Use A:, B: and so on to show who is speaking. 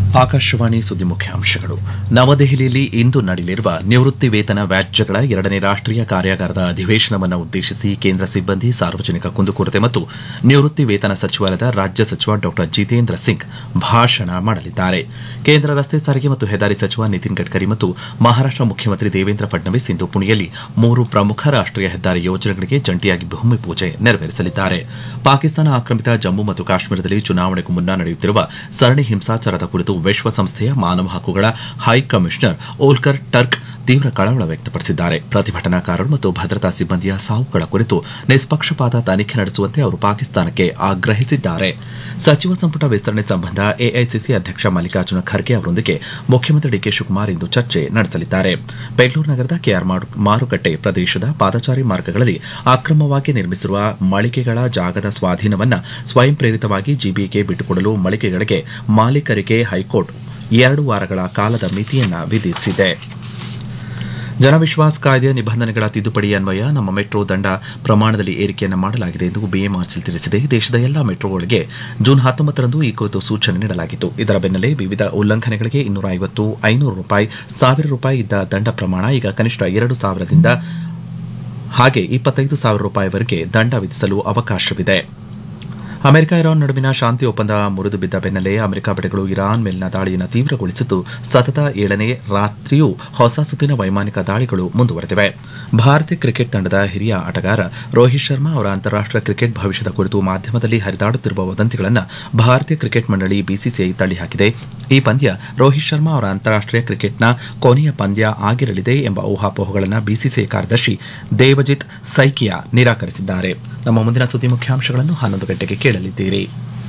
A: ಆಕಾಶವಾಣಿ ಸುದ್ದಿ ಮುಖ್ಯಾಂಶಗಳು ನವದೆಹಲಿಯಲ್ಲಿ ಇಂದು ನಡೆಯಲಿರುವ ನಿವೃತ್ತಿ ವೇತನ ವ್ಯಾಜ್ಯಗಳ ಎರಡನೇ ರಾಷ್ಟೀಯ ಕಾರ್ಯಾಗಾರದ ಅಧಿವೇಶನವನ್ನು ಉದ್ದೇಶಿಸಿ ಕೇಂದ್ರ ಸಿಬ್ಬಂದಿ ಸಾರ್ವಜನಿಕ ಕುಂದುಕೊರತೆ ಮತ್ತು ನಿವೃತ್ತಿ ವೇತನ ಸಚಿವಾಲಯದ ರಾಜ್ಯ ಸಚಿವ ಡಾ ಜಿತೇಂದ್ರ ಸಿಂಗ್ ಭಾಷಣ ಮಾಡಲಿದ್ದಾರೆ ಕೇಂದ್ರ ರಸ್ತೆ ಸಾರಿಗೆ ಮತ್ತು ಹೆದ್ದಾರಿ ಸಚಿವ ನಿತಿನ್ ಗಡ್ಕರಿ ಮತ್ತು ಮಹಾರಾಷ್ಟ ಮುಖ್ಯಮಂತ್ರಿ ದೇವೇಂದ್ರ ಫಡ್ನವೀಸ್ ಇಂದು ಪುಣೆಯಲ್ಲಿ ಮೂರು ಪ್ರಮುಖ ರಾಷ್ಟೀಯ ಹೆದ್ದಾರಿ ಯೋಜನೆಗಳಿಗೆ ಜಂಟಿಯಾಗಿ ಭೂಮಿ ಪೂಜೆ ನೆರವೇರಿಸಲಿದ್ದಾರೆ ಪಾಕಿಸ್ತಾನ ಆಕ್ರಮಿತ ಜಮ್ಮು ಮತ್ತು ಕಾಶ್ಮೀರದಲ್ಲಿ ಚುನಾವಣೆಗೂ ಮುನ್ನ ನಡೆಯುತ್ತಿರುವ ಸರಣಿ ಹಿಂಸಾಚಾರದ ಕುರಿತು ವಿಶ್ವಸಂಸ್ಥೆಯ ಮಾನವ ಹಕ್ಕುಗಳ ಹೈ ಕಮಿಷನರ್ ಓಲ್ಕರ್ ಟರ್ಕ್ ತೀವ್ರ ಕಳವಳ ವ್ಯಕ್ತಪಡಿಸಿದ್ದಾರೆ ಪ್ರತಿಭಟನಾಕಾರರು ಮತ್ತು ಭದ್ರತಾ ಸಿಬ್ಬಂದಿಯ ಸಾವುಗಳ ಕುರಿತು ನಿಷ್ಪಕ್ಷಪಾತ ತನಿಖೆ ನಡೆಸುವಂತೆ ಅವರು ಪಾಕಿಸ್ತಾನಕ್ಕೆ ಆಗ್ರಹಿಸಿದ್ದಾರೆ ಸಚಿವ ಸಂಪುಟ ವಿಸ್ತರಣೆ ಸಂಬಂಧ ಎಐಸಿಸಿ ಅಧ್ಯಕ್ಷ ಮಲ್ಲಿಕಾರ್ಜುನ ಖರ್ಗೆ ಅವರೊಂದಿಗೆ ಮುಖ್ಯಮಂತ್ರಿ ಡಿಕೆ ಶಿವಕುಮಾರ್ ಇಂದು ಚರ್ಚೆ ನಡೆಸಲಿದ್ದಾರೆ ಬೆಂಗಳೂರು ನಗರದ ಕೆಆರ್ ಮಾರುಕಟ್ಟೆ ಪ್ರದೇಶದ ಪಾದಚಾರಿ ಮಾರ್ಗಗಳಲ್ಲಿ ಅಕ್ರಮವಾಗಿ ನಿರ್ಮಿಸಿರುವ ಮಳಿಗೆಗಳ ಜಾಗದ ಸ್ವಾಧೀನವನ್ನ ಸ್ವಯಂ ಪ್ರೇರಿತವಾಗಿ ಜಿಬಿಎಗೆ ಬಿಟ್ಟುಕೊಡಲು ಮಳಿಗೆಗಳಿಗೆ ಮಾಲೀಕರಿಗೆ ಹೈಕೋರ್ಟ್ ಎರಡು ವಾರಗಳ ಕಾಲದ ಮಿತಿಯನ್ನ ವಿಧಿಸಿದೆ ಜನವಿಶ್ವಾಸ್ ಕಾಯ್ದೆಯ ನಿಬಂಧನೆಗಳ ತಿದ್ದುಪಡಿ ಅನ್ವಯ ನಮ್ಮ ಮೆಟ್ರೋ ದಂಡ ಪ್ರಮಾಣದಲ್ಲಿ ಏರಿಕೆಯನ್ನು ಮಾಡಲಾಗಿದೆ ಎಂದು ಬಿಎಂಆರ್ಸಿಎಲ್ ತಿಳಿಸಿದೆ ದೇಶದ ಎಲ್ಲಾ ಮೆಟ್ರೋಗಳಿಗೆ ಜೂನ್ ಹತ್ತೊಂಬತ್ತರಂದು ಈ ಕುರಿತು ಸೂಚನೆ ನೀಡಲಾಗಿತ್ತು ಇದರ ಬೆನ್ನಲ್ಲೇ ವಿವಿಧ ಉಲ್ಲಂಘನೆಗಳಿಗೆ ಇನ್ನೂರ ಐವತ್ತು ಐನೂರು ರೂಪಾಯಿ ಸಾವಿರ ರೂಪಾಯಿ ಇದ್ದ ದಂಡ ಪ್ರಮಾಣ ಈಗ ಕನಿಷ್ಠ ಎರಡು ಸಾವಿರದಿಂದ ಹಾಗೆ ಇಪ್ಪತ್ತೈದು ಸಾವಿರ ರೂಪಾಯಿವರೆಗೆ ದಂಡ ವಿಧಿಸಲು ಅವಕಾಶವಿದೆ ಅಮೆರಿಕ ಇರಾನ್ ನಡುವಿನ ಶಾಂತಿ ಒಪ್ಪಂದ ಮುರಿದು ಬಿದ್ದ ಬೆನ್ನಲ್ಲೇ ಅಮೆರಿಕ ಪಡೆಗಳು ಇರಾನ್ ಮೇಲಿನ ದಾಳಿಯನ್ನು ತೀವ್ರಗೊಳಿಸಿದ್ದು ಸತತ ಏಳನೇ ರಾತ್ರಿಯೂ ಹೊಸ ಸುತ್ತಿನ ವೈಮಾನಿಕ ದಾಳಿಗಳು ಮುಂದುವರೆದಿವೆ ಭಾರತೀಯ ಕ್ರಿಕೆಟ್ ತಂಡದ ಹಿರಿಯ ಆಟಗಾರ ರೋಹಿತ್ ಶರ್ಮಾ ಅವರ ಅಂತಾರಾಷ್ಟೀಯ ಕ್ರಿಕೆಟ್ ಭವಿಷ್ಯದ ಕುರಿತು ಮಾಧ್ಯಮದಲ್ಲಿ ಹರಿದಾಡುತ್ತಿರುವ ವದಂತಿಗಳನ್ನು ಭಾರತೀಯ ಕ್ರಿಕೆಟ್ ಮಂಡಳಿ ಬಿಸಿಸಿಐ ತಳ್ಳಿಹಾಕಿದೆ ಈ ಪಂದ್ಯ ರೋಹಿತ್ ಶರ್ಮಾ ಅವರ ಅಂತಾರಾಷ್ಟೀಯ ಕ್ರಿಕೆಟ್ನ ಕೊನೆಯ ಪಂದ್ಯ ಆಗಿರಲಿದೆ ಎಂಬ ಊಹಾಪೋಹಗಳನ್ನು ಬಿಸಿಸಿಐ ಕಾರ್ಯದರ್ಶಿ ದೇವಜಿತ್ ಸೈಕಿಯಾ ನಿರಾಕರಿಸಿದ್ದಾರೆ ನಮ್ಮ ಮುಂದಿನ ಸುದ್ದಿ ಮುಖ್ಯಾಂಶಗಳನ್ನು ಹನ್ನೊಂದು ಗಂಟೆಗೆ ಕೇಳಲಿದ್ದೀರಿ